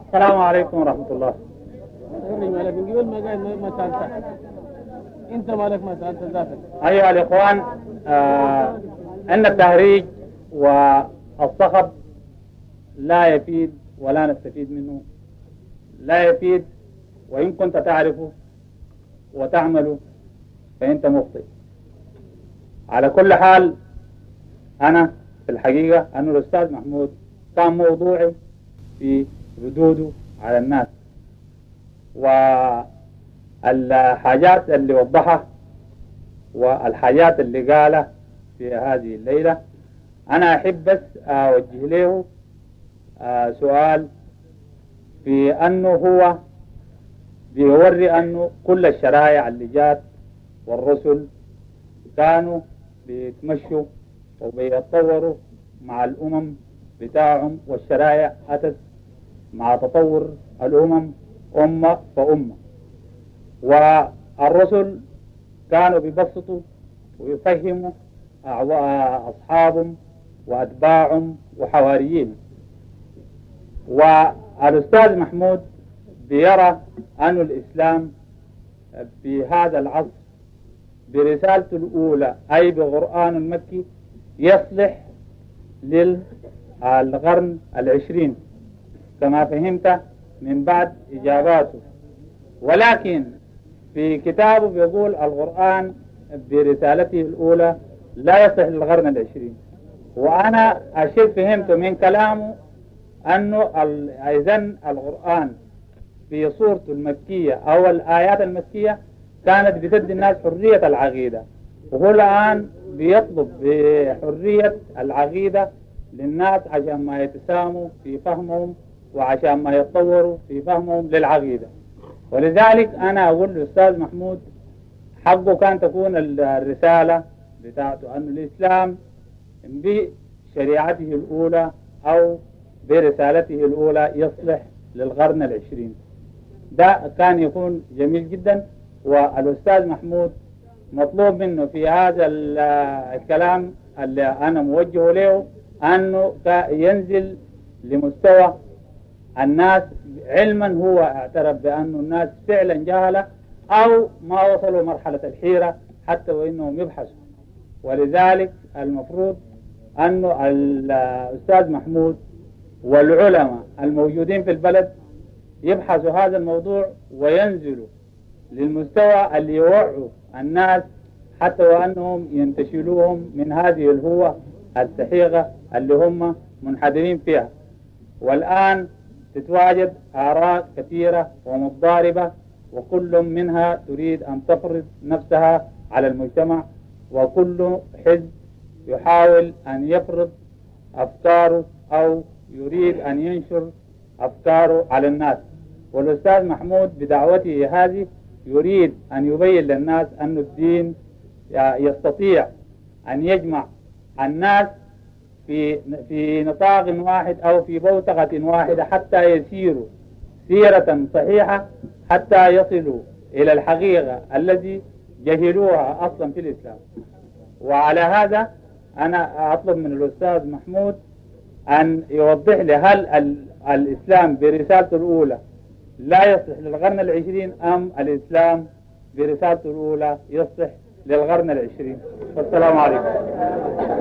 السلام عليكم ورحمة الله مالك من قبل ما قاعد ما سالت انت مالك ما سالت ذاتك أيها الإخوان آه أن التهريج والصخب لا يفيد ولا نستفيد منه لا يفيد وإن كنت تعرفه وتعمله فأنت مخطئ على كل حال أنا في الحقيقة أن الأستاذ محمود كان موضوعي في ردوده على الناس والحاجات اللي وضحها والحاجات اللي قالها في هذه الليلة أنا أحب بس أوجه له آه، سؤال في أنه هو بيوري أنه كل الشرائع اللي جات والرسل كانوا بيتمشوا وبيتطوروا مع الأمم بتاعهم والشرائع أتت مع تطور الأمم أمة فأمة والرسل كانوا بيبسطوا ويفهموا أصحابهم وأتباعهم وحواريين والأستاذ محمود بيرى أن الإسلام في هذا العصر برسالته الأولى أي بقرآن المكي يصلح للقرن العشرين كما فهمت من بعد إجاباته ولكن في كتابه بيقول القرآن برسالته الأولى لا يصلح للقرن العشرين وأنا أشير فهمت من كلامه أنه إذن القرآن في صورته المكية أو الآيات المكية كانت بتدي الناس حرية العقيدة وهو الآن بيطلب بحرية العقيدة للناس عشان ما يتساموا في فهمهم وعشان ما يتطوروا في فهمهم للعقيدة ولذلك أنا أقول للأستاذ محمود حقه كان تكون الرسالة بتاعته أن الإسلام بشريعته الأولى أو برسالته الأولى يصلح للقرن العشرين ده كان يكون جميل جدا والأستاذ محمود مطلوب منه في هذا الكلام اللي أنا موجهه له أنه ينزل لمستوى الناس علما هو اعترف بأن الناس فعلا جهلة أو ما وصلوا مرحلة الحيرة حتى وإنهم يبحثوا ولذلك المفروض أن الأستاذ محمود والعلماء الموجودين في البلد يبحثوا هذا الموضوع وينزلوا للمستوى اللي يوعوا الناس حتى وأنهم ينتشلوهم من هذه الهوة السحيقة اللي هم منحدرين فيها والآن تتواجد آراء كثيرة ومتضاربة وكل منها تريد أن تفرض نفسها على المجتمع وكل حزب يحاول أن يفرض أفكاره أو يريد أن ينشر أفكاره على الناس والأستاذ محمود بدعوته هذه يريد أن يبين للناس أن الدين يستطيع أن يجمع الناس في في نطاق واحد أو في بوتقة واحدة حتى يسيروا سيرة صحيحة حتى يصلوا إلى الحقيقة التي جهلوها أصلا في الإسلام وعلى هذا أنا أطلب من الأستاذ محمود أن يوضح لي هل الإسلام برسالته الأولى لا يصلح للقرن العشرين أم الإسلام برسالته الأولى يصلح للقرن العشرين والسلام عليكم